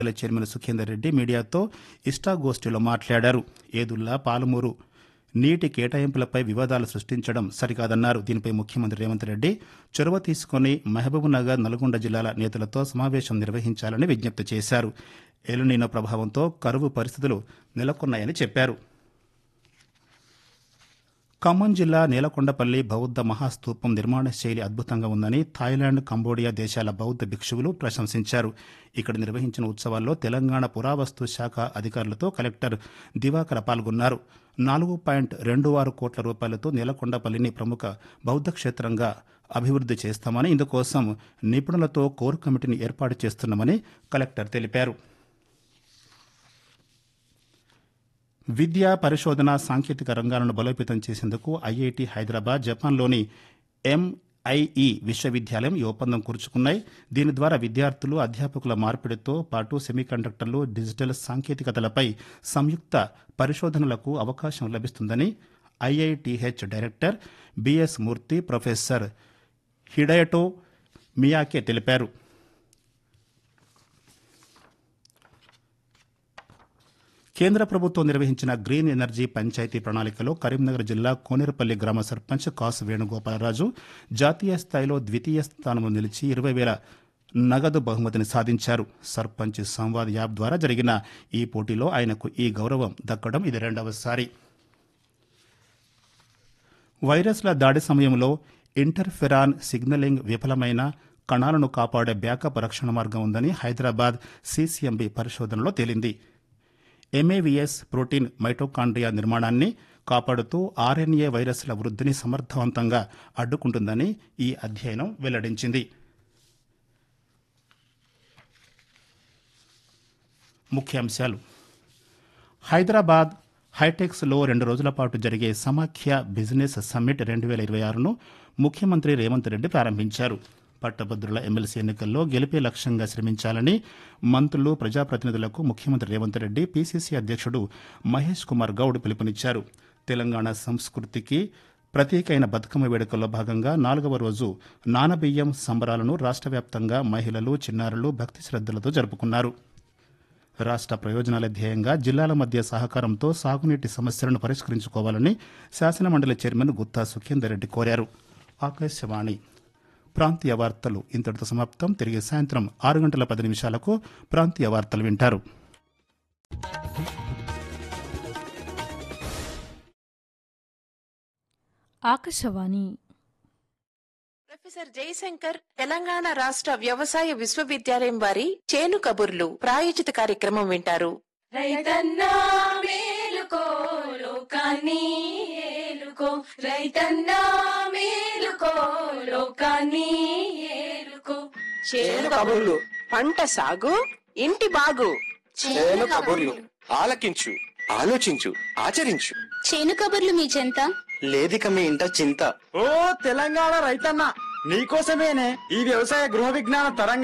శాసనమండలి చైర్మన్ సుఖేందర్ రెడ్డి మీడియాతో ఇష్టాగోష్ఠిలో మాట్లాడారు ఏదుల్లా పాలమూరు నీటి కేటాయింపులపై వివాదాలు సృష్టించడం సరికాదన్నారు దీనిపై ముఖ్యమంత్రి రేవంత్ రెడ్డి చొరవ తీసుకుని మహబూబ్నగర్ నల్గొండ జిల్లాల నేతలతో సమావేశం నిర్వహించాలని విజ్ఞప్తి చేశారు ఎలునీనో ప్రభావంతో కరువు పరిస్థితులు నెలకొన్నాయని చెప్పారు ఖమ్మం జిల్లా నేలకొండపల్లి బౌద్ధ మహాస్తూపం నిర్మాణ శైలి అద్భుతంగా ఉందని థాయిలాండ్ కంబోడియా దేశాల బౌద్ధ భిక్షువులు ప్రశంసించారు ఇక్కడ నిర్వహించిన ఉత్సవాల్లో తెలంగాణ పురావస్తు శాఖ అధికారులతో కలెక్టర్ దివాకర పాల్గొన్నారు నాలుగు పాయింట్ రెండు ఆరు కోట్ల రూపాయలతో నేలకొండపల్లిని ప్రముఖ బౌద్ధ క్షేత్రంగా అభివృద్ది చేస్తామని ఇందుకోసం నిపుణులతో కోర్ కమిటీని ఏర్పాటు చేస్తున్నామని కలెక్టర్ తెలిపారు విద్య పరిశోధన సాంకేతిక రంగాలను బలోపేతం చేసేందుకు ఐఐటి హైదరాబాద్ జపాన్లోని ఎంఐఈ విశ్వవిద్యాలయం ఈ ఒప్పందం కూర్చుకున్నాయి దీని ద్వారా విద్యార్థులు అధ్యాపకుల మార్పిడితో పాటు సెమీకండక్టర్లు డిజిటల్ సాంకేతికతలపై సంయుక్త పరిశోధనలకు అవకాశం లభిస్తుందని IITH director BS Murthy professor Hidayato Miyake తెలిపారు కేంద్ర ప్రభుత్వం నిర్వహించిన గ్రీన్ ఎనర్జీ పంచాయతీ ప్రణాళికలో కరీంనగర్ జిల్లా కోనేరుపల్లి గ్రామ సర్పంచ్ కాసు వేణుగోపాలరాజు జాతీయ స్థాయిలో ద్వితీయ స్థానంలో నిలిచి ఇరవై వేల నగదు బహుమతిని సాధించారు సర్పంచ్ సంవాద్ యాప్ ద్వారా జరిగిన ఈ పోటీలో ఆయనకు ఈ గౌరవం దక్కడం ఇది రెండవసారి వైరస్ల దాడి సమయంలో ఇంటర్ఫెరాన్ సిగ్నలింగ్ విఫలమైన కణాలను కాపాడే బ్యాకప్ రక్షణ మార్గం ఉందని హైదరాబాద్ సీసీఎంబీ పరిశోధనలో తేలింది ఎంఏవిఎస్ ప్రోటీన్ మైటోకాండ్రియా నిర్మాణాన్ని కాపాడుతూ ఆర్ఎన్ఏ వైరస్ల వృద్ధిని సమర్థవంతంగా అడ్డుకుంటుందని ఈ అధ్యయనం వెల్లడించింది ముఖ్యాంశాలు హైదరాబాద్ హైటెక్స్లో రెండు రోజుల పాటు జరిగే సమాఖ్య బిజినెస్ సమ్మిట్ రెండు వేల ఇరవై ఆరును ముఖ్యమంత్రి రేవంత్ రెడ్డి ప్రారంభించారు పట్టభద్రుల ఎమ్మెల్సీ ఎన్నికల్లో గెలిపే లక్ష్యంగా శ్రమించాలని మంత్రులు ప్రజాప్రతినిధులకు ముఖ్యమంత్రి రేవంత్ రెడ్డి పీసీసీ అధ్యక్షుడు మహేష్ కుమార్ గౌడ్ పిలుపునిచ్చారు తెలంగాణ సంస్కృతికి ప్రత్యేక అయిన బతుకమ్మ వేడుకల్లో భాగంగా నాలుగవ రోజు నానబియ్యం సంబరాలను రాష్ట్ర వ్యాప్తంగా మహిళలు చిన్నారులు భక్తి శ్రద్దలతో జరుపుకున్నారు రాష్ట్ర ప్రయోజనాల ధ్యేయంగా జిల్లాల మధ్య సహకారంతో సాగునీటి సమస్యలను పరిష్కరించుకోవాలని శాసనమండలి చైర్మన్ గుత్తా సుఖేందర్ రెడ్డి కోరారు ఆకాశవాణి ప్రాంతీయ వార్తలు ఇంతటితో సమాప్తం తిరిగి సాయంత్రం ఆరు గంటల పది నిమిషాలకు ప్రాంతీయ వార్తలు వింటారు ఆకాశవాణి ప్రొఫెసర్ జయశంకర్ తెలంగాణ రాష్ట్ర వ్యవసాయ విశ్వవిద్యాలయం వారి చేను కబుర్లు ప్రాయోజిత కార్యక్రమం వింటారు రైతన్నా మేలుకో లోకాన్ని ఏలుకో రైతన్నా మేలుకో లోకాన్ని ఏలుకో చేను కబుర్లు పంట సాగు ఇంటి బాగు చేను కబుర్లు ఆలకించు ఆలోచించు ఆచరించు చేను కబుర్లు మీ చెంత లేదిక మీ ఇంట చింత ఓ తెలంగాణ రైతన్న నీకోసమేనే ఈ వ్యవసాయ గృహ విజ్ఞాన తరంగ